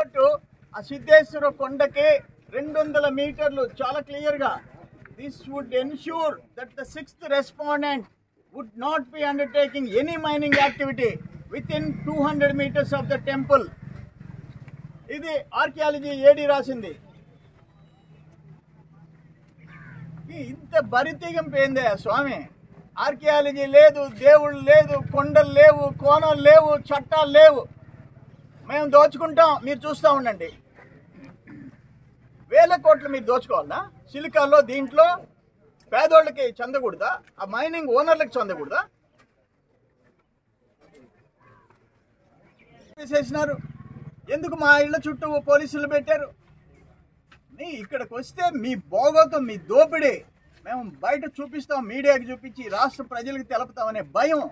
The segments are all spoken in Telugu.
హైకోర్టు ఆ సిద్ధేశ్వర కొండకి రెండు వందల మీటర్లు చాలా క్లియర్గా this would ensure that the sixth respondent would not be undertaking any mining activity within two hundred meters of the temple ఇది ఆర్కియాలజీ ఏడి రాసింది ఈ ఇంత బరితీగంపు ఏందే స్వామి ఆర్కియాలజీ లేదు దేవుళ్ళు లేదు కొండలు లేవు కోణాలు లేవు చట్టాలు లేవు మేము దోచుకుంటాం మీరు చూస్తూ ఉండండి వేల కోట్లు మీరు దోచుకోవాలనా సిలికాలో దీంట్లో పేదోళ్ళకి చెందకూడదా ఆ మైనింగ్ ఓనర్లకు చెందకూడదా చేసేసినారు ఎందుకు మా ఇళ్ళ చుట్టూ పోలీసులు పెట్టారు మీ ఇక్కడికి వస్తే మీ భోగోతం మీ దోపిడీ మేము బయట చూపిస్తాం మీడియాకి చూపించి రాష్ట్ర ప్రజలకు తెలపుతామనే భయం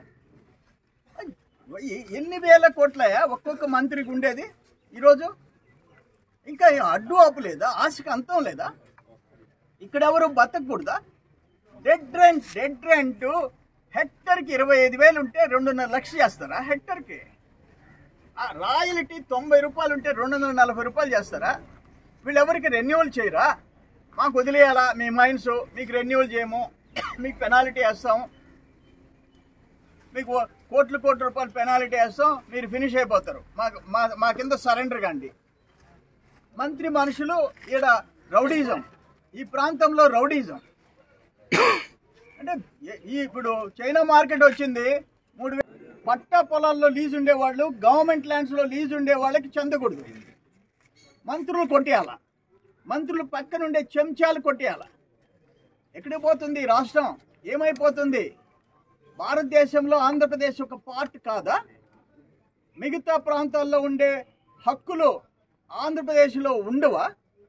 ఎ- ఎన్ని వేల కోట్లయా ఒక్కొక్క మంత్రికి ఉండేది ఈరోజు ఇంకా ఏం అడ్డు ఆపు లేదా ఆశకి అంతం లేదా ఇక్కడ ఎవరు బతకూడదా డెడ్ రెంట్ డెడ్ రెంట్ హెక్టర్కి ఇరవై ఐదు వేలు ఉంటే రెండున్నర లక్షలు చేస్తారా హెక్టర్కి ఆ రాయల్టీ తొంభై రూపాయలు ఉంటే రెండు వందల నలభై రూపాయలు చేస్తారా వీళ్ళెవరికి రెన్యువల్ చేయరా మాకు వదిలేయాలా మీ మైన్స్ మీకు రెన్యువల్ చేయము మీకు పెనాల్టీ వేస్తాం మీకు కోట్ల కోట్ల రూపాయలు పెనాల్టీ వేస్తాం మీరు ఫినిష్ అయిపోతారు మా మా మా కింద సరెండర్ కండి మంత్రి మనుషులు ఈడ రౌడీజం ఈ ప్రాంతంలో రౌడీజం అంటే ఏ- ఈ ఇప్పుడు చైనా మార్కెట్ వచ్చింది మూడు వే- పట్టా పొలాల్లో లీజ్ ఉండేవాళ్ళు గవర్నమెంట్ ల్యాండ్స్లో లీజ్ ఉండే వాళ్ళకి చెందకూడదు మంత్రులు కొట్టేయాల మంత్రులు పక్కనుండే చెంచాలు కొట్టేయాల ఎక్కడికి పోతుంది ఈ రాష్ట్రం ఏమైపోతుంది భారతదేశంలో ఆంధ్రప్రదేశ్ ఒక పార్ట్ కాదా మిగతా ప్రాంతాల్లో ఉండే హక్కులు ఆంధ్రప్రదేశ్లో ఉండవా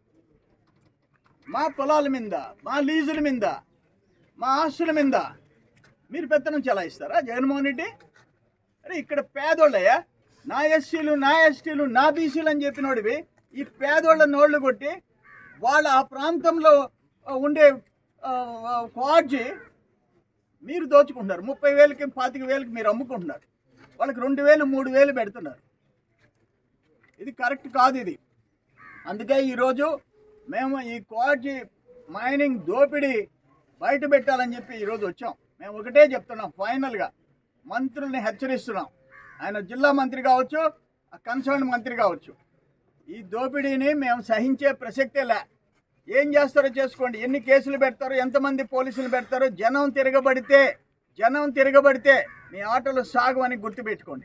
మా పొలాల మీద మా లీజుల మీద మా ఆస్తుల మీద మీరు పెత్తనం చెలాయిస్తారా జగన్మోహన్ రెడ్డి అరే ఇక్కడ పేదోళ్ళయ్యా నా ఎస్సీలు నా ఎస్టీలు నా బీసీలు అని చెప్పినోడివి ఈ పేదోళ్ళ నోళ్లు కొట్టి వాళ్ళ ఆ ప్రాంతంలో ఆ, ఉండే క్వాడ్జి మీరు దోచుకుంటున్నారు ముప్పై వేలకి పాతిక వేలకి మీరు అమ్ముకుంటున్నారు వాళ్ళకి రెండు వేలు మూడు వేలు పెడుతున్నారు ఇది కరెక్ట్ కాదు ఇది అందుకే ఈరోజు మేము ఈ క్వాడ్జి మైనింగ్ దోపిడీ బయట పెట్టాలని చెప్పి ఈరోజు వచ్చాం మేము ఒకటే చెప్తున్నాం ఫైనల్గా మంత్రుల్ని హెచ్చరిస్తున్నాం ఆయన జిల్లా మంత్రి కావచ్చు కన్సర్న్ మంత్రి కావచ్చు ఈ దోపిడీని మేము సహించే ప్రసక్తే లే ఏం చేస్తారో చేసుకోండి ఎన్ని కేసులు పెడతారో ఎంతమంది పోలీసులు పెడతారో జనం తిరగబడితే జనం తిరగబడితే మీ ఆటలు సాగు అని గుర్తుపెట్టుకోండి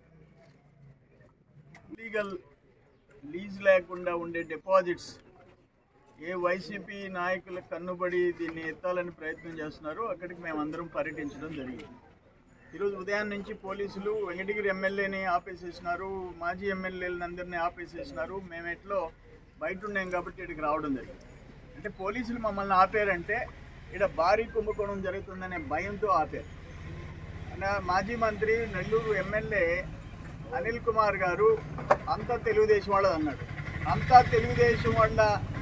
లీగల్ లీజ్ లేకుండా ఉండే డిపాజిట్స్ ఏ వైసీపీ నాయకుల కన్నుబడి దీన్ని ఎత్తాలని ప్రయత్నం చేస్తున్నారో అక్కడికి మేమందరం పర్యటించడం జరిగింది ఈరోజు ఉదయం నుంచి పోలీసులు వెంకటగిరి ఎమ్మెల్యేని ఆపేసేసినారు మాజీ ఎమ్మెల్యేలను అందరినీ ఆపేసేసినారు మేము ఎట్లో బయట ఉన్నాం కాబట్టి ఇక్కడికి రావడం జరిగింది అంటే పోలీసులు మమ్మల్ని ఆపారంటే ఇక్కడ భారీ కుంభకోణం జరుగుతుందనే భయంతో ఆపారు నా మాజీ మంత్రి నెల్లూరు ఎమ్మెల్యే అనిల్ కుమార్ గారు అంతా తెలుగుదేశం వాళ్ళది అన్నాడు అంతా తెలుగుదేశం వాళ్ళ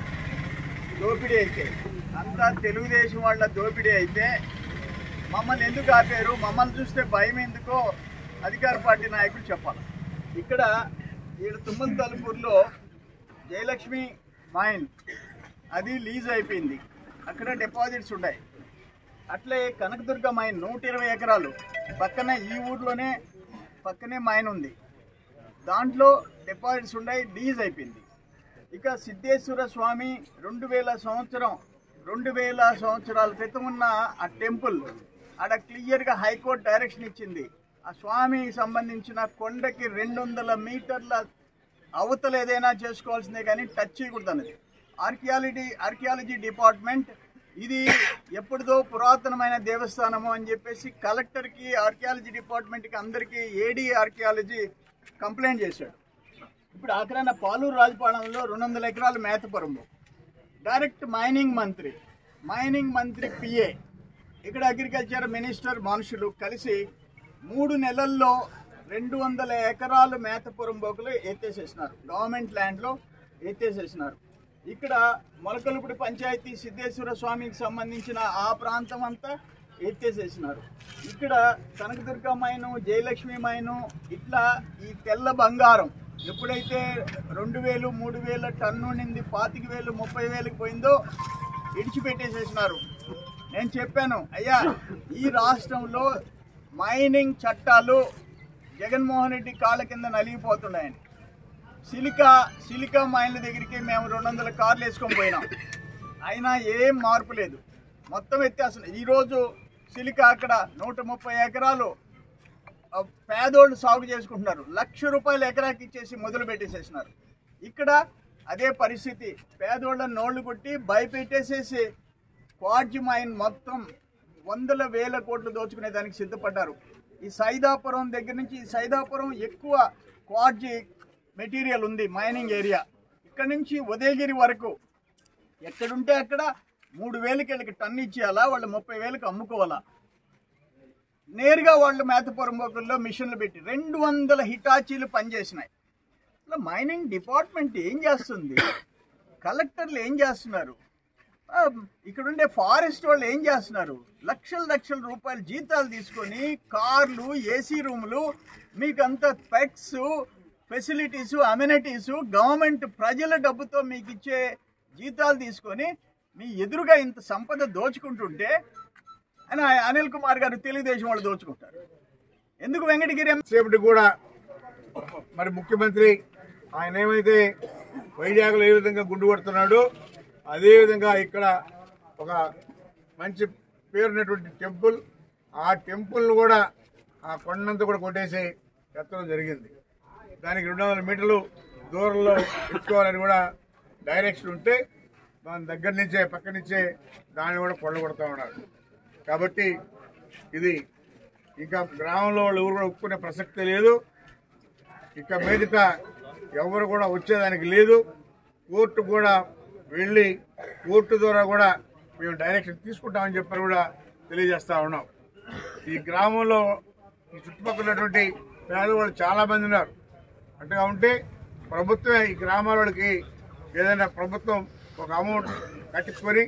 దోపిడీ అయితే అంతా తెలుగుదేశం వాళ్ళ దోపిడీ అయితే మమ్మల్ని ఎందుకు ఆపారు మమ్మల్ని చూస్తే భయం ఎందుకో అధికార పార్టీ నాయకులు చెప్పాలి ఇక్కడ ఈడ తుమ్మల తలుపూరులో జయలక్ష్మి మైన్ అది లీజ్ అయిపోయింది అక్కడ డిపాజిట్స్ ఉన్నాయి అట్లే కనకదుర్గ మైన్ నూట ఇరవై ఎకరాలు పక్కనే ఈ ఊర్లోనే పక్కనే మైన్ ఉంది దాంట్లో డిపాజిట్స్ ఉన్నాయి లీజ్ అయిపోయింది ఇక సిద్ధేశ్వర స్వామి రెండు వేల సంవత్సరం రెండు వేల సంవత్సరాల క్రితం ఉన్న ఆ టెంపుల్ ఆడ క్లియర్గా హైకోర్టు డైరెక్షన్ ఇచ్చింది ఆ స్వామికి సంబంధించిన కొండకి రెండు వందల మీటర్ల అవతల ఏదైనా చేసుకోవాల్సిందే కానీ టచ్ చేయకూడదు అన్నది ఆర్కియాలజీ ఆర్కియాలజీ డిపార్ట్మెంట్ ఇది ఎప్పుడుదో పురాతనమైన దేవస్థానము అని చెప్పేసి కలెక్టర్కి ఆర్కియాలజీ డిపార్ట్మెంట్కి అందరికీ ఏడీ ఆర్కియాలజీ కంప్లైంట్ చేశాడు ఇప్పుడు ఆఖరాన పాలూరు రాజపాలెంలో రెండు వందల ఎకరాలు మేతపురంలో డైరెక్ట్ మైనింగ్ మంత్రి మైనింగ్ మంత్రి పిఏ ఇక్కడ అగ్రికల్చర్ మినిస్టర్ మనుషులు కలిసి మూడు నెలల్లో రెండు వందల ఎకరాలు మేతపురం బోకులు ఎత్తేసేసినారు గవర్నమెంట్ ల్యాండ్లో ఎత్తేసేసినారు ఇక్కడ మొలకలుపుడి పంచాయతీ సిద్ధేశ్వర స్వామికి సంబంధించిన ఆ ప్రాంతం అంతా ఎత్తేసేసినారు ఇక్కడ కనకదుర్గ మైను జయలక్ష్మి మైను ఇట్లా ఈ తెల్ల బంగారం ఎప్పుడైతే రెండు వేలు మూడు వేల టన్ను నింది పాతిక వేలు ముప్పై వేలకు పోయిందో ఇడిచిపెట్టేసేసినారు నేను చెప్పాను అయ్యా ఈ రాష్ట్రంలో మైనింగ్ చట్టాలు జగన్మోహన్ రెడ్డి కాళ్ళ కింద నలిగిపోతున్నాయని సిలికా సిలికా మైన్ల దగ్గరికి మేము రెండు వందల కార్లు వేసుకొని పోయినాం అయినా ఏం మార్పు లేదు మొత్తం వ్యత్యాసం ఈరోజు సిలికా అక్కడ నూట ముప్పై ఎకరాలు ఆ, పేదోళ్ళు సాగు చేసుకుంటున్నారు లక్ష రూపాయలు ఎకరాకి ఇచ్చేసి మొదలు పెట్టేసేసినారు ఇక్కడ అదే పరిస్థితి పేదోళ్ళ నోళ్లు కొట్టి భయపెట్టేసేసి క్వార్జి మైన్ మొత్తం వందల వేల కోట్లు దోచుకునే దానికి సిద్ధపడ్డారు ఈ సైదాపురం దగ్గర నుంచి ఈ సైదాపురం ఎక్కువ క్వార్జి మెటీరియల్ ఉంది మైనింగ్ ఏరియా ఇక్కడ నుంచి ఉదయగిరి వరకు ఎక్కడుంటే అక్కడ మూడు వేలకి వీళ్ళకి టన్ను ఇచ్చేయాలా వాళ్ళు ముప్పై వేలకు అమ్ముకోవాలా నేరుగా వాళ్ళు మేతపురంబోకుల్లో మిషన్లు పెట్టి రెండు వందల హిటాచీలు పనిచేసినాయి అసలు మైనింగ్ డిపార్ట్మెంట్ ఏం చేస్తుంది కలెక్టర్లు ఏం చేస్తున్నారు ఆ, ఇక్కడ ఉండే ఫారెస్ట్ వాళ్ళు ఏం చేస్తున్నారు లక్షల లక్షల రూపాయల జీతాలు తీసుకొని కార్లు ఏసీ రూములు మీకు అంత పెక్స్ ఫెసిలిటీస్ అమ్యూనిటీస్ గవర్నమెంట్ ప్రజల డబ్బుతో మీకు ఇచ్చే జీతాలు తీసుకొని మీ ఎదురుగా ఇంత సంపద దోచుకుంటుంటే అని అనిల్ కుమార్ గారు తెలుగుదేశం వాళ్ళు దోచుకుంటారు ఎందుకు వెంకటగిరి ఎం- సేపటి కూడా మరి ముఖ్యమంత్రి ఆయన ఏమైతే వైజాగ్లో ఏ విధంగా గుండు కొడుతున్నాడో అదే విధంగా ఇక్కడ ఒక మంచి పేరున్నటువంటి టెంపుల్ ఆ టెంపుల్ కూడా ఆ కొండంతా కూడా కొట్టేసి ఎత్తడం జరిగింది దానికి రెండు వందల మీటర్లు దూరంలో ఎత్తుకోవాలని కూడా డైరెక్షన్ ఉంటే దాని దగ్గర నుంచే పక్క నుంచే దాన్ని కూడా పొల్ల కొడతా ఉన్నారు కాబట్టి ఇది ఇంకా గ్రామంలో వాళ్ళు ఎవరు కూడా ఒప్పుకునే ప్రసక్తే లేదు ఇక మీదట ఎవరు కూడా వచ్చేదానికి లేదు కోర్టు కూడా వెళ్ళి కోర్టు ద్వారా కూడా మేము డైరెక్షన్ తీసుకుంటామని చెప్పని కూడా తెలియజేస్తా ఉన్నాం ఈ గ్రామంలో ఈ చుట్టుపక్కల ఉన్నటువంటి పేదవాళ్ళు చాలా మంది ఉన్నారు అంటే ఉంటే ప్రభుత్వమే ఈ గ్రామాల వాళ్ళకి ఏదైనా ప్రభుత్వం ఒక అమౌంట్ కట్టించుకొని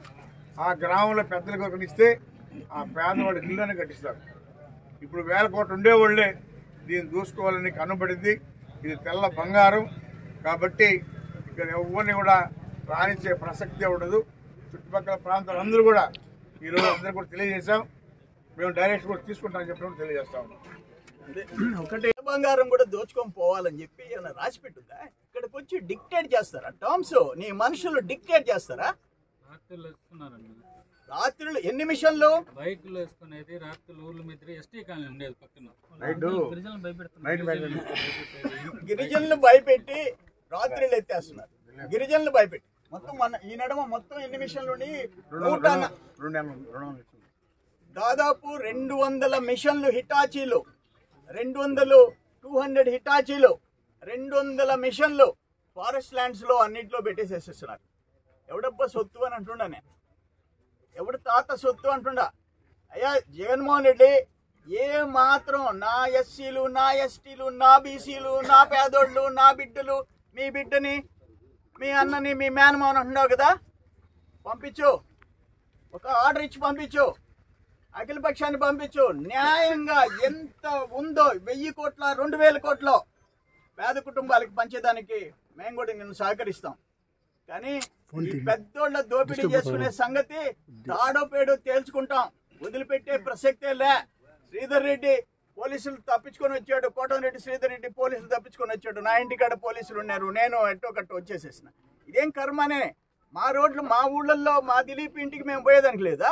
ఆ గ్రామంలో పెద్దలకు ఒకరిని ఇస్తే ఆ పేదవాడికి ఇల్లుని కట్టిస్తారు ఇప్పుడు వేల కోట్లు ఉండేవాళ్ళే దీన్ని దూసుకోవాలని కనబడింది ఇది తెల్ల బంగారం కాబట్టి ఇక్కడ ఎవరిని కూడా రాణించే ప్రసక్తే ఉండదు చుట్టుపక్కల ప్రాంతాలు అందరూ కూడా ఈరోజు అందరూ కూడా తెలియజేశాం మేము డైరెక్ట్ కూడా తీసుకుంటామని చెప్పి కూడా తెలియజేస్తా ఉన్నాం అదే, ఒకటే బంగారం కూడా దోచుకొని పోవాలని చెప్పి ఏమైనా రాసి పెట్టుందా ఇక్కడికి వచ్చి డిక్టేట్ చేస్తారా టర్మ్స్ నీ మనుషులు డిక్టేట్ చేస్తారా రాత్రులు వేసుకున్నారండి రాత్రులు ఎన్ని మిషన్లు బైకులు వేసుకునేది రాత్రులు ఊర్ల మీద ఎస్టీ కాలనీ ఉండేది పక్కన నైట్ గిరిజనులు భయపెడుతున్నారు నైట్ గిరిజనులు గిరిజనులు భయపెట్టి రాత్రులు ఎత్తేస్తున్నారు గిరిజనులు భయపెట్టి మొత్తం మన ఈ నడమ మొత్తం ఎన్ని మిషన్లు ఉండి నూట న- రెండు వందలు రెండు వందలు ఇచ్చింది. దాదాపు రెండు వందల మిషన్లు హిటాచీలు రెండు వందలు టూ హండ్రెడ్ హిటాచీలు రెండు వందల మిషన్లు ఫారెస్ట్ ల్యాండ్స్ లో అన్నింటిలో పెట్టేసేసేస్తున్నారు ఎవడబ్బా సొత్తు అని అంటుండా నేను ఎవడు తాత సొత్తు అంటుండా అయ్యా జగన్మోహన్ రెడ్డి ఏ మాత్రం నా ఎస్సీలు నా ఎస్టీలు నా బీసీలు నా పేదోళ్ళు నా బిడ్డలు మీ బిడ్డని మీ అన్నని మీ మేనమావన్ అంటున్నావు కదా పంపించు ఒక ఆర్డర్ ఇచ్చి పంపించు అఖిల పక్షాన్ని పంపించు న్యాయంగా ఎంత ఉందో వెయ్యి కోట్ల రెండు వేల కోట్లు పేద కుటుంబాలకు పంచేదానికి మేము కూడా నిన్ను సహకరిస్తాం కానీ ఈ పెద్దోళ్ళ దోపిడీ చేసుకునే సంగతి తాడో పేడో తేల్చుకుంటాం వదిలిపెట్టే ప్రసక్తే లే శ్రీధర్ రెడ్డి పోలీసులు తప్పించుకొని వచ్చాడు కోటమిరెడ్డి శ్రీధర్ రెడ్డి పోలీసులు తప్పించుకొని వచ్చాడు నా ఇంటికాడ పోలీసులు ఉన్నారు నేను ఎట్టో కట్టు వచ్చేసేసిన ఇదేం కర్మనే మా రోడ్లు మా ఊళ్ళల్లో మా దిలీప్ ఇంటికి మేము పోయేదానికి లేదా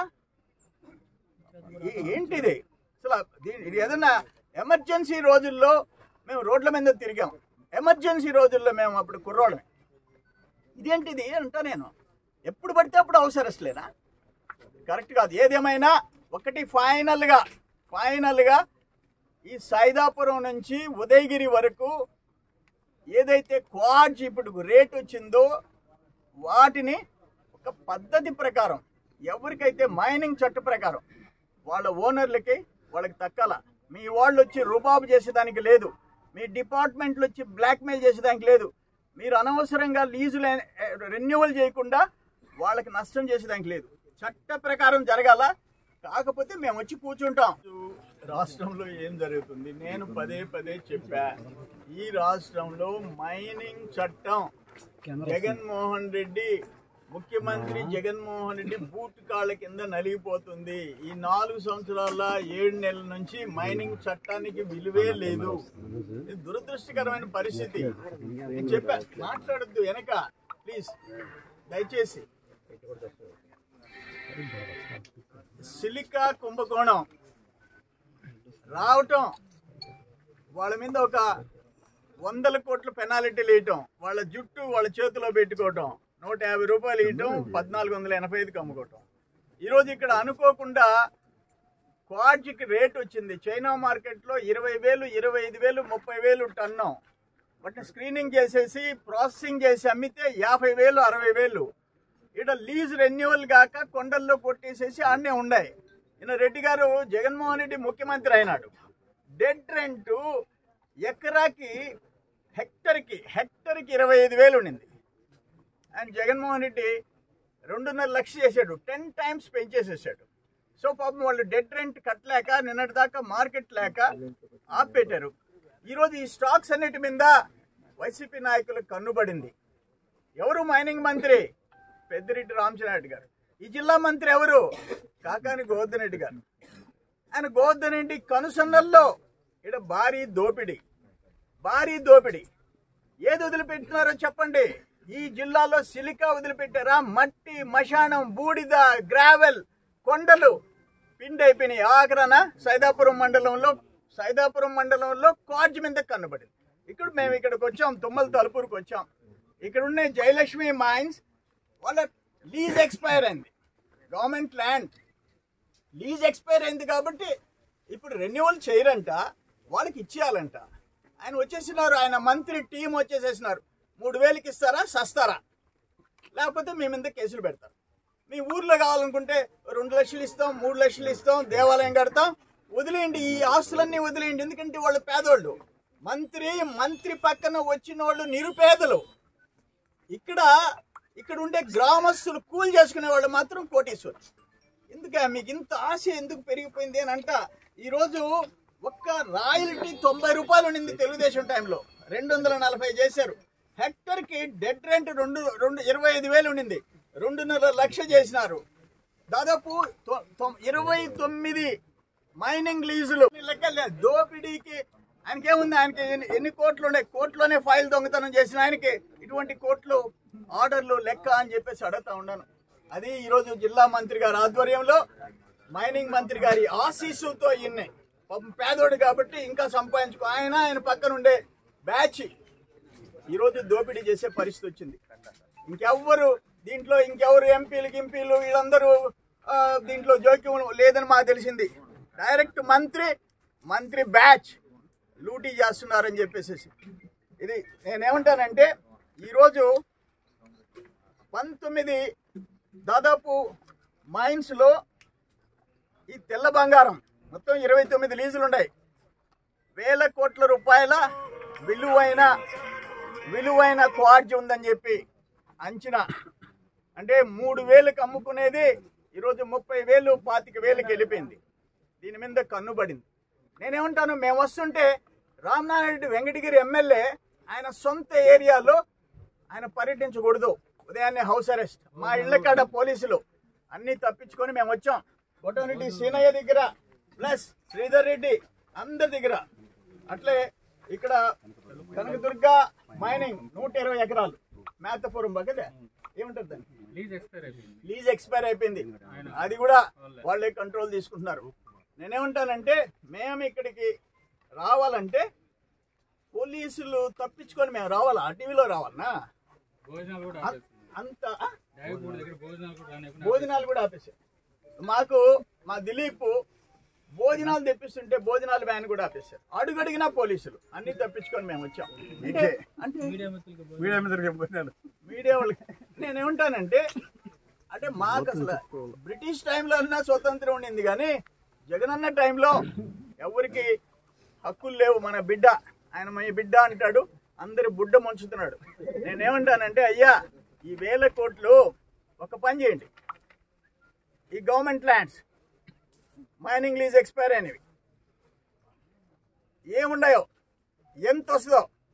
ఏ- ఏంటిది అసలు దీని- ఇది ఏదన్నా ఎమర్జెన్సీ రోజుల్లో మేము రోడ్ల మీద తిరిగాం ఎమర్జెన్సీ రోజుల్లో మేము అప్పుడు కుర్రోళ్ళమే ఇదేంటిది అంటా నేను ఎప్పుడు పడితే అప్పుడు అవసరస్లేనా కరెక్ట్ కాదు ఏదేమైనా ఒకటి ఫైనల్గా ఫైనల్గా ఈ సైదాపురం నుంచి ఉదయగిరి వరకు ఏదైతే క్వాడ్జ్ ఇప్పుడు రేట్ వచ్చిందో వాటిని ఒక పద్ధతి ప్రకారం ఎవరికైతే మైనింగ్ చట్ట ప్రకారం వాళ్ళ ఓనర్లకి వాళ్ళకి తక్కాల మీ వాళ్ళు వచ్చి రుబాబు చేసేదానికి లేదు మీ డిపార్ట్మెంట్లు వచ్చి బ్లాక్మెయిల్ చేసేదానికి లేదు మీరు అనవసరంగా లీజులు రెన్యువల్ చేయకుండా వాళ్ళకి నష్టం చేసేదానికి లేదు చట్ట ప్రకారం జరగాల కాకపోతే మేము వచ్చి కూర్చుంటాం రాష్ట్రంలో ఏం జరుగుతుంది నేను పదే పదే చెప్పా ఈ రాష్ట్రంలో మైనింగ్ చట్టం జగన్మోహన్ రెడ్డి ముఖ్యమంత్రి జగన్మోహన్ రెడ్డి బూట్ కాళ్ళ కింద నలిగిపోతుంది ఈ నాలుగు సంవత్సరాల ఏడు నెలల నుంచి మైనింగ్ చట్టానికి విలువే లేదు ఇది దురదృష్టకరమైన పరిస్థితి నేను చెప్పా మాట్లాడద్దు వెనక ప్లీజ్ దయచేసి సిలికా కుంభకోణం రావటం వాళ్ళ మీద ఒక వందల కోట్ల పెనాల్టీ వేయటం వాళ్ళ జుట్టు వాళ్ళ చేతిలో పెట్టుకోవటం నూట యాభై రూపాయలు ఇవ్వటం పద్నాలుగు వందల ఎనభై ఐదుకి అమ్ముకోవటం ఈరోజు ఇక్కడ అనుకోకుండా క్వాడ్జికి రేట్ వచ్చింది చైనా మార్కెట్లో ఇరవై వేలు ఇరవై ఐదు వేలు ముప్పై వేలు టన్నం వాటిని స్క్రీనింగ్ చేసేసి ప్రాసెసింగ్ చేసి అమ్మితే యాభై వేలు అరవై వేలు ఇక్కడ లీజ్ రెన్యువల్ కాక కొండల్లో కొట్టేసేసి ఆడనే ఉన్నాయి ఈయన రెడ్డి గారు జగన్మోహన్ రెడ్డి ముఖ్యమంత్రి అయినాడు డెడ్ రెంట్ ఎకరాకి హెక్టర్కి హెక్టర్కి ఇరవై ఐదు వేలు ఉండింది అండ్ జగన్మోహన్ రెడ్డి రెండున్నర లక్ష చేశాడు టెన్ టైమ్స్ పెంచేసేసాడు సో పాపం వాళ్ళు డెడ్ రెంట్ కట్టలేక నిన్నటి దాకా మార్కెట్ లేక ఆపెట్టారు ఈరోజు ఈ స్టాక్స్ అన్నిటి మీద వైసీపీ నాయకులకు కన్నుబడింది ఎవరు మైనింగ్ మంత్రి పెద్దిరెడ్డి రామచంద్రారెడ్డి గారు ఈ జిల్లా మంత్రి ఎవరు కాకాని గోవర్ధన్ రెడ్డి గారు ఆయన గోవర్ధన్ రెడ్డి కనుసన్నల్లో ఇక్కడ భారీ దోపిడీ భారీ దోపిడీ ఏది వదిలిపెట్టినారో చెప్పండి ఈ జిల్లాలో సిలికా వదిలిపెట్టారా మట్టి మశానం బూడిద గ్రావెల్ కొండలు పిండి అయిపోయినాయి ఆఖరాన సైదాపురం మండలంలో సైదాపురం మండలంలో కార్జ్ మీద కనబడింది ఇక్కడ మేము ఇక్కడికి వచ్చాం తుమ్మల తలుపూరుకు వచ్చాం ఇక్కడ ఉన్న జయలక్ష్మి మైన్స్ వాళ్ళ లీజ్ ఎక్స్పైర్ అయింది గవర్నమెంట్ ల్యాండ్ లీజ్ ఎక్స్పైర్ అయింది కాబట్టి ఇప్పుడు రెన్యువల్ చేయరంట వాళ్ళకి ఇచ్చేయాలంట ఆయన వచ్చేసినారు ఆయన మంత్రి టీం వచ్చేసేసినారు మూడు వేలకి ఇస్తారా సస్తారా లేకపోతే మీ మీద కేసులు పెడతారు మీ ఊర్లో కావాలనుకుంటే రెండు లక్షలు ఇస్తాం మూడు లక్షలు ఇస్తాం దేవాలయం కడతాం వదిలేయండి ఈ ఆస్తులన్నీ వదిలేయండి ఎందుకంటే వాళ్ళు పేదోళ్ళు మంత్రి మంత్రి పక్కన వచ్చిన వాళ్ళు నిరుపేదలు ఇక్కడ ఇక్కడ ఉండే గ్రామస్తులు కూలి చేసుకునే వాళ్ళు మాత్రం కోటీశ్వరు ఎందుక మీకు ఇంత ఆశ ఎందుకు పెరిగిపోయింది అని అంట ఈరోజు ఒక్క రాయల్టీ తొంభై రూపాయలు ఉండింది తెలుగుదేశం టైంలో రెండు వందల నలభై చేశారు హెక్టర్కి డెడ్ రెంట్ రెండు రెండు ఇరవై ఐదు వేలు ఉండింది రెండున్నర లక్ష చేసినారు దాదాపు తొ- తొ- ఇరవై తొమ్మిది మైనింగ్ లీజులు లెక్కలే దోపిడీకి ఆయనకేముంది ఆయనకి ఎన్ని- ఎన్ని కోట్లు ఉన్నాయి కోట్లోనే ఫైల్ దొంగతనం చేసిన ఆయనకి ఇటువంటి కోట్లు ఆర్డర్లు లెక్క అని చెప్పేసి అడుగుతా ఉన్నాను అది ఈరోజు జిల్లా మంత్రి గారి ఆధ్వర్యంలో మైనింగ్ మంత్రి గారి ఆశీస్సులతో ఇన్ని పాపం పేదోడు కాబట్టి ఇంకా సంపాదించుకో ఆయన ఆయన పక్కన ఉండే బ్యాచ్ ఈరోజు దోపిడీ చేసే పరిస్థితి వచ్చింది ఇంకెవ్వరు దీంట్లో ఇంకెవరు ఎంపీలు గింపీలు వీళ్ళందరూ ఆ, దీంట్లో జోక్యం లేదని మాకు తెలిసింది డైరెక్ట్ మంత్రి మంత్రి బ్యాచ్ లూటీ చేస్తున్నారని చెప్పేసి ఇది నేనేమంటానంటే ఈరోజు పంతొమ్మిది దాదాపు మైన్స్లో ఈ తెల్ల బంగారం మొత్తం ఇరవై తొమ్మిది లీజులు ఉన్నాయి వేల కోట్ల రూపాయల విలువైన విలువైన క్వార్జ్ ఉందని చెప్పి అంచనా అంటే మూడు వేలకు అమ్ముకునేది ఈరోజు ముప్పై వేలు పాతిక వేలకు వెళ్ళిపోయింది దీని మీద కన్నుబడింది నేనేమంటాను మేము వస్తుంటే రామనారాయణ రెడ్డి వెంకటగిరి ఎమ్మెల్యే ఆయన సొంత ఏరియాలో ఆయన పర్యటించకూడదు ఉదయాన్నే హౌస్ అరెస్ట్ మా ఇళ్ల కాడ పోలీసులు అన్ని తప్పించుకొని మేము వచ్చాం కొట్టరెడ్డి సీనయ్య దగ్గర ప్లస్ శ్రీధర్ రెడ్డి అందరి దగ్గర అట్లే ఇక్కడ కనకదుర్గ మైనింగ్ నూట ఇరవై ఎకరాలు మేతపురం బగదే ఏముంటుంది దాన్ని లీజ్ ఎక్స్పైర్ అయిపోయింది లీజ్ ఎక్స్పైర్ అయిపోయింది అది కూడా వాళ్ళే కంట్రోల్ తీసుకుంటున్నారు నేనేమంటానంటే మేము ఇక్కడికి రావాలంటే పోలీసులు తప్పించుకొని మేము రావాలా టీవీలో రావాలనా భోజనాలు కూడా అం- ఆపేసింది అంత ఆ? డ్రైవర్ దగ్గర భోజనాలు కూడా రానివ్వకుండా భోజనాలు కూడా ఆపేశారు మాకు మా దిలీప్ భోజనాలు తెప్పిస్తుంటే భోజనాలు వ్యాన్ కూడా ఆపేశారు అడుగడిగినా పోలీసులు అన్ని తప్పించుకొని మేము వచ్చాం అంటే అంటే మీడియా మిత్రులకు భోజనం మీడియా మీద పోయినాడు మీడియా వాళ్ళకి నేనేమంటానంటే అంటే మాకు అసలు బ్రిటిష్ టైంలో అన్నా స్వతంత్రం ఉండింది కానీ జగనన్న టైంలో ఎవరికి హక్కులు లేవు మన బిడ్డ ఆయన మీ బిడ్డ అంటాడు అందరి బుడ్డ ముంచుతున్నాడు నేనేమంటానంటే అయ్యా ఈ వేల కోట్లు ఒక పని చేయండి ఈ government lands mining lease expire అయినవి ఏముండాయో ఎంత వస్తుందో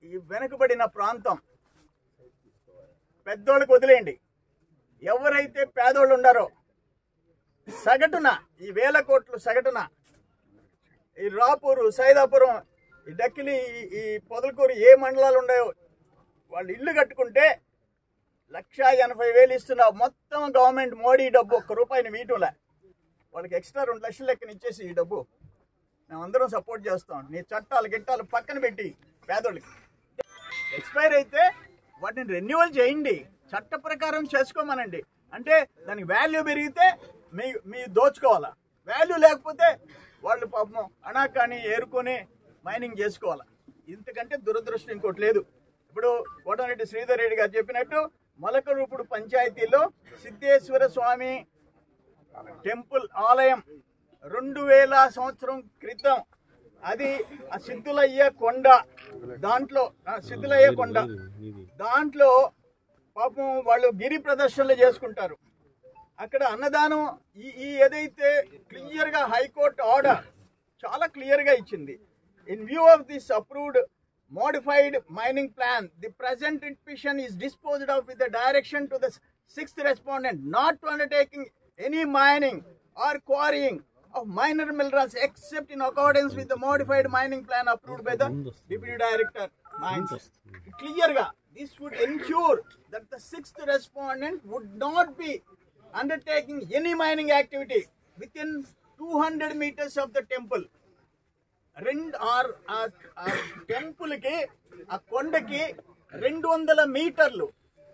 ఈ వెనుకబడిన ప్రాంతం పెద్దోళ్ళకి వదిలేయండి ఎవరైతే పేదోళ్ళు ఉండారో సగటున ఈ వేల కోట్లు సగటున ఈ రాపూరు సైదాపురం ఈ డక్కిలి ఈ- ఈ పొదలకూరు ఏ మండలాలు ఉన్నాయో వాళ్ళు ఇల్లు కట్టుకుంటే లక్ష ఎనభై వేలు ఇస్తున్న మొత్తం గవర్నమెంట్ మోడీ డబ్బు ఒక్క రూపాయిని వీటులే వాళ్ళకి ఎక్స్ట్రా రెండు లక్షల లెక్కన ఇచ్చేసి ఈ డబ్బు మేమందరం సపోర్ట్ చేస్తాం నీ చట్టాలు గిట్టాలు పక్కన పెట్టి పేదోళ్ళకి ఎక్స్పైర్ అయితే వాటిని రెన్యువల్ చేయండి చట్ట ప్రకారం చేసుకోమనండి అంటే దానికి వాల్యూ పెరిగితే మీ మీ దోచుకోవాలా వాల్యూ లేకపోతే వాళ్ళు పాపం అనాకాని ఏరుకొని మైనింగ్ చేసుకోవాలా ఇంతకంటే దురదృష్టం ఇంకోటి లేదు ఇప్పుడు కోటమిరెడ్డి శ్రీధర్ రెడ్డి గారు చెప్పినట్టు మొలకరూపుడు పంచాయతీలో సిద్ధేశ్వర స్వామి టెంపుల్ ఆలయం రెండు వేల సంవత్సరం క్రితం అది ఆ సిద్ధులయ్య కొండ దాంట్లో ఆ సిద్ధులయ్య కొండ దాంట్లో పాపం వాళ్ళు గిరి ప్రదర్శనలు చేసుకుంటారు అక్కడ అన్నదానం ఈ ఈ ఏదైతే క్లియర్ గా హైకోర్టు ఆర్డర్ చాలా క్లియర్ గా ఇచ్చింది in view of this approved modified mining plan the present petition is disposed of with the direction to the sixth respondent not to undertaking any mining or quarrying of minor minerals except in accordance with the modified mining plan approved by the deputy director mines clear ga this would ensure that the sixth respondent would not be undertaking any mining activity within 200 meters of the temple రెండు ఆర్ ఆ టెంపుల్ కి ఆ కొండకి రెండు వందల మీటర్లు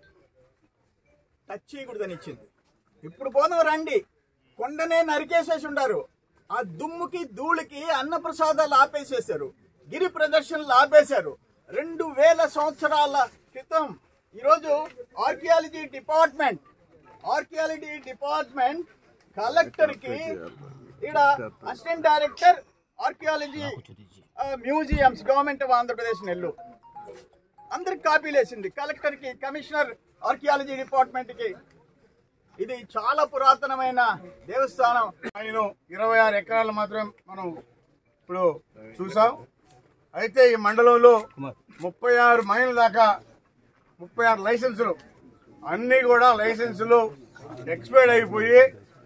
టచ్ చేయకూడదని ఇచ్చింది ఇప్పుడు పోదాం రండి కొండనే నరికేసేసి ఉండారు ఆ దుమ్ముకి ధూళికి అన్నప్రసాదాలు ఆపేసేశారు గిరి ప్రదర్శనలు ఆపేశారు రెండు వేల సంవత్సరాల క్రితం ఈరోజు archaeology department archaeology department collector కి ఇక్కడ assistant director archaeology museums government of Andhra Pradesh Nellore అందరికి కాపీలు వేసింది కలెక్టర్ కి కమిషనర్ ఆర్కియాలజీ డిపార్ట్మెంట్ కి ఇది చాలా పురాతనమైన దేవస్థానం ఆయన ఇరవై ఆరు ఎకరాలు మాత్రం మనం ఇప్పుడు చూసాం అయితే ఈ మండలంలో ముప్పై ఆరు మైళ్ళ దాకా ముప్పై ఆరు లైసెన్సులు అన్నీ కూడా లైసెన్సులు ఎక్స్పైర్డ్ అయిపోయి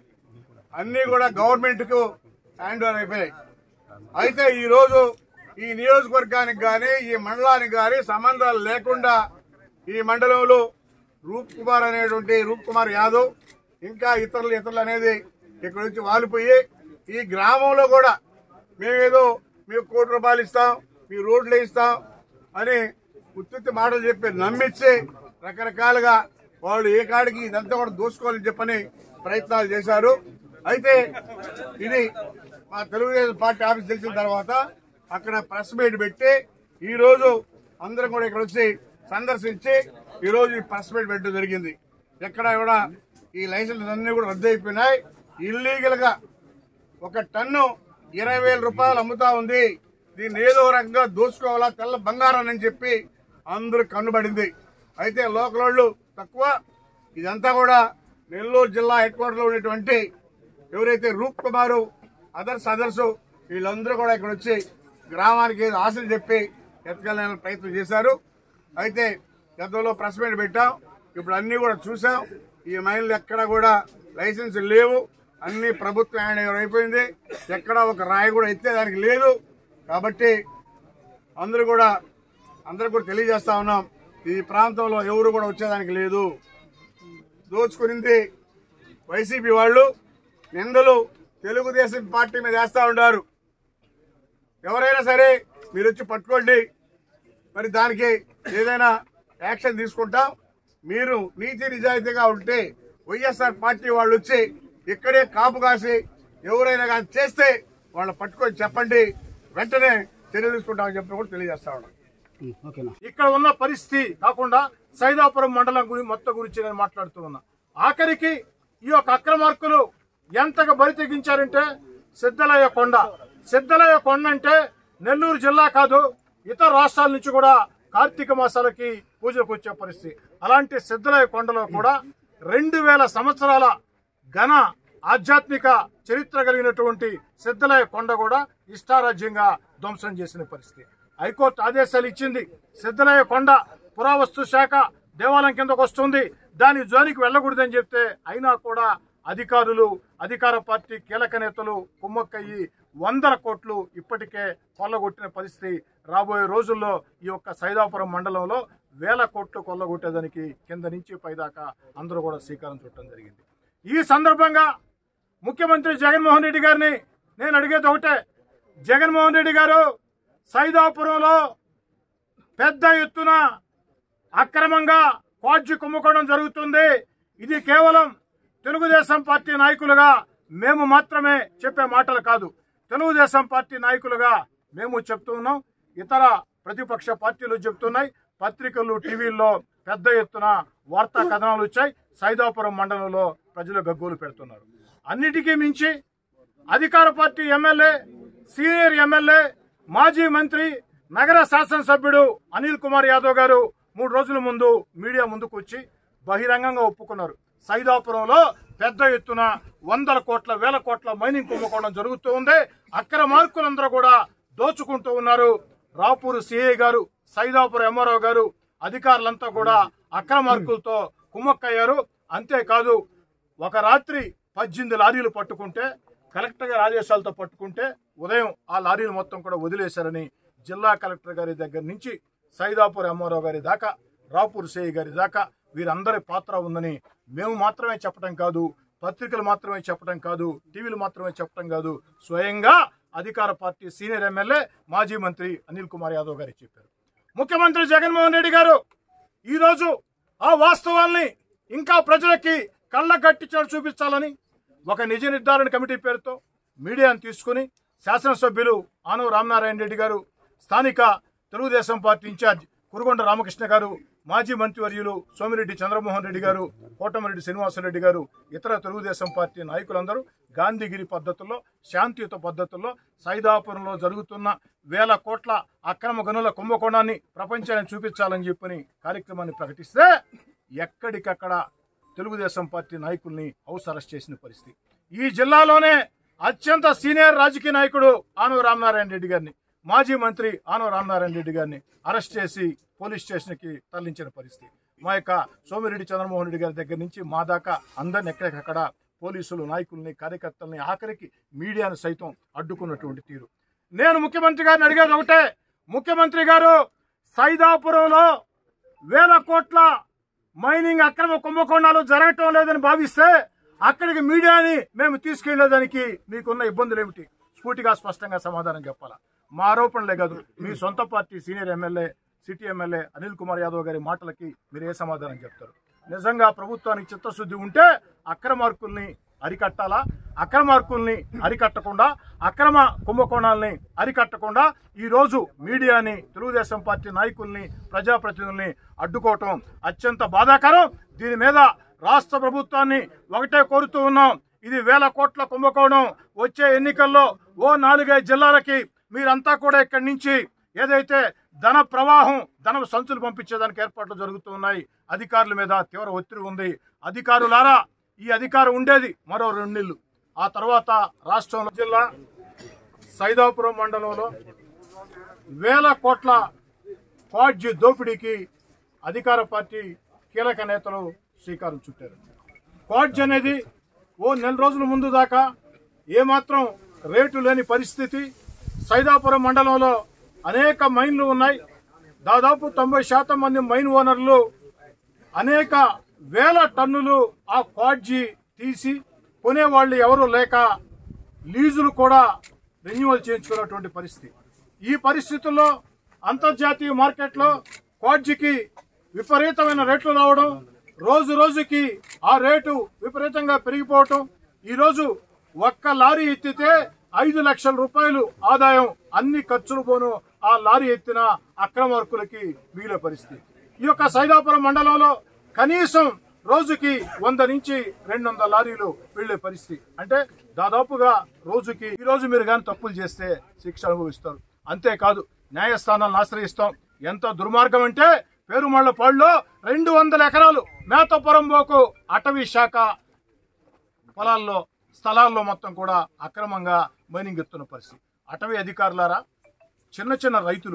అన్నీ కూడా గవర్నమెంట్కు హ్యాండ్ ఓవర్ అయిపోయాయి అయితే ఈరోజు ఈ నియోజకవర్గానికి కానీ ఈ మండలానికి కానీ సంబంధాలు లేకుండా ఈ మండలంలో రూప్ కుమార్ అనేటువంటి రూప్ కుమార్ యాదవ్ ఇంకా ఇతరులు ఇతరులు అనేది ఇక్కడ నుంచి వాలిపోయి ఈ గ్రామంలో కూడా మేమేదో మీకు కోటి రూపాయలు ఇస్తాం మీ రోడ్లు ఇస్తాం అని ఉత్తుత్తి మాటలు చెప్పి నమ్మించి రకరకాలుగా వాళ్ళు ఏ కాడికి ఇదంతా కూడా దోసుకోవాలని చెప్పని ప్రయత్నాలు చేశారు అయితే ఇది మా తెలుగుదేశం పార్టీ ఆఫీస్ తెలిసిన తర్వాత అక్కడ ప్రెస్ మీట్ పెట్టి ఈ రోజు అందరం కూడా ఇక్కడ వచ్చి సందర్శించి ఈ రోజు ఈ ప్రెస్ మీట్ పెట్టడం జరిగింది ఎక్కడ కూడా ఈ లైసెన్స్ అన్ని కూడా రద్దు అయిపోయినాయి ఇల్లీగల్ గా ఒక టన్ను ఇరవై వేల రూపాయలు అమ్ముతా ఉంది దీన్ని ఏదో రకంగా దోచుకోవాలా తెల్ల బంగారం అని చెప్పి అందరూ కన్నుబడింది అయితే లోకల్ వాళ్ళు తక్కువ ఇదంతా కూడా నెల్లూరు జిల్లా హెడ్ క్వార్టర్ లో ఉన్నటువంటి ఎవరైతే రూప్ కుమారు అదర్స్ అదర్స్ వీళ్ళందరూ కూడా ఇక్కడ వచ్చి గ్రామానికి ఏదో ఆశలు చెప్పి ఎత్తుకెళ్ళాలని ప్రయత్నం చేశారు అయితే గతంలో ప్రెస్ మీట్ పెట్టాం ఇప్పుడు అన్ని కూడా చూసాం ఈ మైన్లు ఎక్కడ కూడా లైసెన్స్ లేవు అన్ని ప్రభుత్వం హ్యాండ్ ఓవర్ అయిపోయింది ఎక్కడ ఒక రాయి కూడా ఎత్తేదానికి లేదు కాబట్టి అందరూ కూడా అందరూ కూడా తెలియజేస్తా ఉన్నాం ఈ ప్రాంతంలో ఎవరు కూడా వచ్చేదానికి లేదు దోచుకునింది వైసీపీ వాళ్ళు నిందలు తెలుగుదేశం పార్టీ మీద వేస్తా ఉన్నారు ఎవరైనా సరే మీరు వచ్చి పట్టుకోండి మరి దానికి ఏదైనా యాక్షన్ తీసుకుంటాం మీరు నీతి నిజాయితీగా ఉంటే వైఎస్ఆర్ పార్టీ వాళ్ళు వచ్చి ఇక్కడే కాపు కాసి ఎవరైనా కానీ చేస్తే వాళ్ళని పట్టుకొని చెప్పండి వెంటనే చర్య తీసుకుంటామని చెప్పి కూడా తెలియజేస్తా ఉన్నాం ఇక్కడ ఉన్న పరిస్థితి కాకుండా సైదాపురం మండలం గురి మొత్తం గురించి నేను మాట్లాడుతూ ఉన్నా ఆఖరికి ఈ యొక్క అక్రమార్కులు ఎంతగా బరి తెగించారంటే సిద్ధలయ్య కొండ సిద్ధలయ్య కొండ అంటే నెల్లూరు జిల్లా కాదు ఇతర రాష్ట్రాల నుంచి కూడా కార్తీక మాసాలకి పూజలకు వచ్చే పరిస్థితి అలాంటి సిద్ధలయ్య కొండలో కూడా రెండు వేల సంవత్సరాల ఘన ఆధ్యాత్మిక చరిత్ర కలిగినటువంటి సిద్ధలయ్య కొండ కూడా ఇష్టారాజ్యంగా ధ్వంసం చేసిన పరిస్థితి హైకోర్టు ఆదేశాలు ఇచ్చింది సిద్ధలయ్య కొండ పురావస్తు శాఖ దేవాలయం కిందకు వస్తుంది దాని జోలికి వెళ్ళకూడదని చెప్తే అయినా కూడా అధికారులు అధికార పార్టీ కీలక నేతలు కుమ్మక్కయ్యి వందల కోట్లు ఇప్పటికే కొల్లగొట్టిన పరిస్థితి రాబోయే రోజుల్లో ఈ యొక్క సైదాపురం మండలంలో వేల కోట్లు కొల్లగొట్టేదానికి కింద నుంచి పైదాకా అందరూ కూడా శ్రీకారం చుట్టడం జరిగింది ఈ సందర్భంగా ముఖ్యమంత్రి జగన్మోహన్ రెడ్డి గారిని నేను అడిగేది ఒకటే జగన్మోహన్ రెడ్డి గారు సైదాపురంలో పెద్ద ఎత్తున అక్రమంగా క్వాడ్జి కుంభకోణం జరుగుతుంది ఇది కేవలం తెలుగుదేశం పార్టీ నాయకులుగా మేము మాత్రమే చెప్పే మాటలు కాదు తెలుగుదేశం పార్టీ నాయకులుగా మేము చెప్తూ ఉన్నాం ఇతర ప్రతిపక్ష పార్టీలు చెప్తున్నాయి పత్రికలు టీవీల్లో పెద్ద ఎత్తున వార్తా కథనాలు వచ్చాయి సైదాపురం మండలంలో ప్రజలు గగ్గోలు పెడుతున్నారు అన్నిటికీ మించి అధికార పార్టీ ఎమ్మెల్యే సీనియర్ ఎమ్మెల్యే మాజీ మంత్రి నగర శాసనసభ్యుడు అనిల్ కుమార్ యాదవ్ గారు మూడు రోజుల ముందు మీడియా ముందుకు వచ్చి బహిరంగంగా ఒప్పుకున్నారు సైదాపురంలో పెద్ద ఎత్తున వందల కోట్ల వేల కోట్ల మైనింగ్ కుంభకోణం జరుగుతూ ఉంది అక్ర మార్కులందరూ కూడా దోచుకుంటూ ఉన్నారు రాపూరు సిఐ గారు సైదాపురం ఎంఆర్ఓ గారు అధికారులంతా కూడా అక్రమార్కులతో కుమ్మక్కయ్యారు అంతేకాదు ఒక రాత్రి పద్దెనిమిది లారీలు పట్టుకుంటే కలెక్టర్ గారి ఆదేశాలతో పట్టుకుంటే ఉదయం ఆ లారీలు మొత్తం కూడా వదిలేశారని జిల్లా కలెక్టర్ గారి దగ్గర నుంచి సైదాపూర్ ఎంఆర్ఓ గారి దాకా రాపూర్ సేయి గారి దాకా వీరందరి పాత్ర ఉందని మేము మాత్రమే చెప్పడం కాదు పత్రికలు మాత్రమే చెప్పడం కాదు టీవీలు మాత్రమే చెప్పడం కాదు స్వయంగా అధికార పార్టీ సీనియర్ ఎమ్మెల్యే మాజీ మంత్రి అనిల్ కుమార్ యాదవ్ గారు చెప్పారు ముఖ్యమంత్రి జగన్మోహన్ రెడ్డి గారు ఈరోజు ఆ వాస్తవాల్ని ఇంకా ప్రజలకి కళ్ళ గట్టించాడు చూపించాలని ఒక నిజ నిర్ధారణ కమిటీ పేరుతో మీడియాను తీసుకుని శాసనసభ్యులు ఆనవ రామనారాయణ రెడ్డి గారు స్థానిక తెలుగుదేశం పార్టీ ఇన్ఛార్జ్ కురుగొండ రామకృష్ణ గారు మాజీ మంత్రివర్యులు సోమిరెడ్డి చంద్రమోహన్ రెడ్డి గారు కోటమిరెడ్డి శ్రీనివాసరెడ్డి గారు ఇతర తెలుగుదేశం పార్టీ నాయకులందరూ గాంధీగిరి పద్ధతుల్లో శాంతియుత పద్ధతుల్లో సైదాపురంలో జరుగుతున్న వేల కోట్ల అక్రమ గనుల కుంభకోణాన్ని ప్రపంచాన్ని చూపించాలని చెప్పని కార్యక్రమాన్ని ప్రకటిస్తే ఎక్కడికక్కడ తెలుగుదేశం పార్టీ నాయకుల్ని హౌస్ అరెస్ట్ చేసిన పరిస్థితి ఈ జిల్లాలోనే అత్యంత సీనియర్ రాజకీయ నాయకుడు ఆనవ రామనారాయణ రెడ్డి గారిని మాజీ మంత్రి ఆనవ రామనారాయణ రెడ్డి గారిని అరెస్ట్ చేసి పోలీస్ స్టేషన్కి తరలించిన పరిస్థితి మా యొక్క సోమిరెడ్డి చంద్రమోహన్ రెడ్డి గారి దగ్గర నుంచి మా దాకా అందరిని ఎక్కడికక్కడ పోలీసులు నాయకుల్ని కార్యకర్తల్ని ఆఖరికి మీడియాను సైతం అడ్డుకున్నటువంటి తీరు నేను ముఖ్యమంత్రి గారిని అడిగేది ఒకటే ముఖ్యమంత్రి గారు సైదాపురంలో వేల కోట్ల మైనింగ్ అక్రమ కుంభకోణాలు జరగటం లేదని భావిస్తే అక్కడికి మీడియాని మేము తీసుకెళ్లేదానికి మీకున్న ఇబ్బందులు ఏమిటి స్ఫూర్తిగా స్పష్టంగా సమాధానం చెప్పాలా మా ఆరోపణలే కాదు మీ సొంత party senior MLA city MLA Anil Kumar Yadav గారి మాటలకి మీరు ఏ సమాధానం చెప్తారు నిజంగా ప్రభుత్వానికి చిత్తశుద్ధి ఉంటే అక్రమార్కుల్ని అరికట్టాలా అక్రమార్కుల్ని అరికట్టకుండా అక్రమ కుంభకోణాలని అరికట్టకుండా ఈ రోజు మీడియాని తెలుగుదేశం పార్టీ నాయకుల్ని ప్రజాప్రతినిధుల్ని అడ్డుకోవటం అత్యంత బాధాకరం దీని మీద రాష్ట్ర ప్రభుత్వాన్ని ఒకటే కోరుతూ ఉన్నాం ఇది వేల కోట్ల కుంభకోణం వచ్చే ఎన్నికల్లో ఓ నాలుగైదు జిల్లాలకి మీరంతా కూడా ఇక్కడి నుంచి ఏదైతే ధన ప్రవాహం ధన సంచులు పంపించేదానికి ఏర్పాట్లు జరుగుతూ ఉన్నాయి అధికారుల మీద తీవ్ర ఒత్తిడి ఉంది అధికారులారా ఈ అధికారం ఉండేది మరో రెండు నెలలు ఆ తర్వాత రాష్ట్రంలో జిల్లా సైదాపురం మండలంలో వేల కోట్ల క్వాడ్జి దోపిడీకి అధికార పార్టీ కీలక నేతలు శ్రీకారం చుట్టారు క్వాడ్జ్ అనేది ఓ నెల రోజుల ముందు దాకా ఏమాత్రం రేటు లేని పరిస్థితి సైదాపురం మండలంలో అనేక మైన్లు ఉన్నాయి దాదాపు తొంభై శాతం మంది మైన్ ఓనర్లు అనేక వేల టన్నులు ఆ క్వాడ్జి తీసి కొనేవాళ్ళు ఎవరు లేక లీజులు కూడా రెన్యువల్ చేయించుకున్నటువంటి పరిస్థితి ఈ పరిస్థితుల్లో అంతర్జాతీయ మార్కెట్లో క్వాడ్జికి విపరీతమైన రేట్లు రావడం రోజు రోజుకి ఆ రేటు విపరీతంగా పెరిగిపోవటం ఈరోజు ఒక్క లారీ ఎత్తితే ఐదు లక్షల రూపాయలు ఆదాయం అన్ని ఖర్చులు పోను ఆ లారీ ఎత్తిన అక్రమార్కులకి మిగిలే పరిస్థితి ఈ యొక్క సైదాపురం మండలంలో కనీసం రోజుకి వంద నుంచి రెండు వందల లారీలు వెళ్లే పరిస్థితి అంటే దాదాపుగా రోజుకి ఈ రోజు మీరు కానీ తప్పులు చేస్తే శిక్ష అనుభవిస్తారు అంతేకాదు న్యాయస్థానాలను ఆశ్రయిస్తాం ఎంత దుర్మార్గం అంటే పేరుమళ్ల పాడులో రెండు వందల ఎకరాలు మేతపురం పోకు అటవీ శాఖ పొలాల్లో స్థలాల్లో మొత్తం కూడా అక్రమంగా మైనింగ్ ఎత్తున్న పరిస్థితి అటవీ అధికారులారా చిన్న చిన్న రైతులు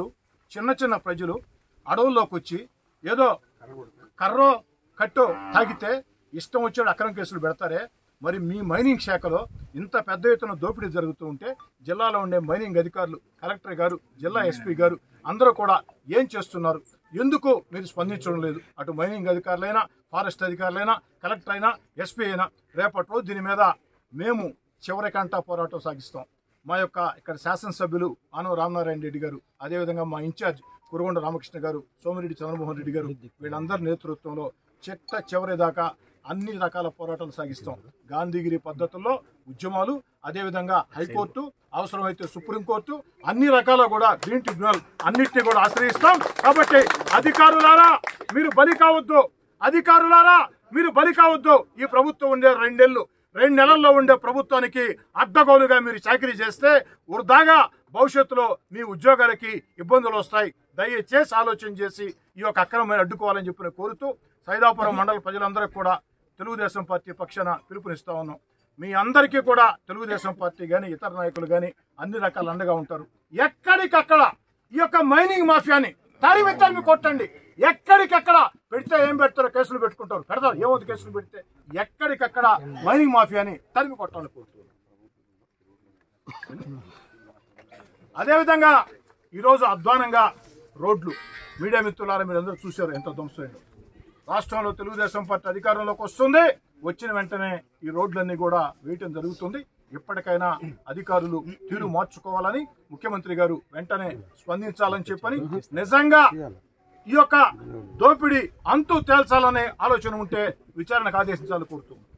చిన్న చిన్న ప్రజలు అడవుల్లోకి వచ్చి ఏదో కర్రో కట్టో తాగితే ఇష్టం వచ్చాడు అక్రమ కేసులు పెడతారే మరి మీ మైనింగ్ శాఖలో ఇంత పెద్ద ఎత్తున దోపిడీ జరుగుతూ ఉంటే జిల్లాలో ఉండే మైనింగ్ అధికారులు కలెక్టర్ గారు జిల్లా ఎస్పీ గారు అందరూ కూడా ఏం చేస్తున్నారు ఎందుకు మీరు స్పందించడం లేదు అటు మైనింగ్ అధికారులైనా ఫారెస్ట్ అధికారులైనా కలెక్టర్ అయినా ఎస్పీ అయినా రేపటి రోజు దీని మీద మేము చివరికంటా పోరాటం సాగిస్తాం మా యొక్క ఇక్కడ శాసనసభ్యులు ఆనవ రామనారాయణ రెడ్డి గారు అదేవిధంగా మా ఇన్ఛార్జ్ కురగొండ రామకృష్ణ గారు సోమిరెడ్డి చంద్రమోహన్ రెడ్డి గారు వీళ్ళందరి నేతృత్వంలో చిట్ట చివరి దాకా అన్ని రకాల పోరాటాలు సాగిస్తాం గాంధీగిరి పద్ధతుల్లో ఉద్యమాలు అదేవిధంగా హైకోర్టు అవసరమైతే సుప్రీంకోర్టు అన్ని రకాల కూడా గ్రీన్ ట్రిబ్యునల్ అన్నిటిని కూడా ఆశ్రయిస్తాం కాబట్టి అధికారులారా మీరు బలి కావద్దు అధికారులారా మీరు బలి కావద్దు ఈ ప్రభుత్వం ఉండే రెండేళ్లు రెండు నెలల్లో ఉండే ప్రభుత్వానికి అడ్డగోలుగా మీరు చాకరీ చేస్తే వృధాగా భవిష్యత్తులో మీ ఉద్యోగాలకి ఇబ్బందులు వస్తాయి దయచేసి ఆలోచన చేసి ఈ యొక్క అక్రమమైన అడ్డుకోవాలని చెప్పి నేను కోరుతూ సైదాపురం మండల ప్రజలందరికీ కూడా తెలుగుదేశం పార్టీ పక్షాన పిలుపునిస్తా ఉన్నాం మీ అందరికీ కూడా తెలుగుదేశం పార్టీ కానీ ఇతర నాయకులు కానీ అన్ని రకాల అండగా ఉంటారు ఎక్కడికక్కడ ఈ యొక్క మైనింగ్ మాఫియాని తరిమిత్తరిమి కొట్టండి ఎక్కడికక్కడ పెడితే ఏం పెడతారో కేసులు పెట్టుకుంటారు పెడతారు ఏమవుతుంది కేసులు పెడితే ఎక్కడికక్కడ మైనింగ్ మాఫియాని తరిమి కొట్టాలని కోరుతున్నాను అదేవిధంగా ఈరోజు అధ్వానంగా రోడ్లు మీడియా మిత్రులారా మీరు అందరూ చూశారు ఎంత ధ్వంసమైందో రాష్ట్రంలో తెలుగుదేశం పార్టీ అధికారంలోకి వస్తుంది వచ్చిన వెంటనే ఈ రోడ్లన్నీ కూడా వేయటం జరుగుతుంది ఇప్పటికైనా అధికారులు తీరు మార్చుకోవాలని ముఖ్యమంత్రి గారు వెంటనే స్పందించాలని చెప్పని నిజంగా ఈ యొక్క దోపిడీ అంతు తేల్చాలనే ఆలోచన ఉంటే విచారణకు ఆదేశించాలని కోరుతున్నాం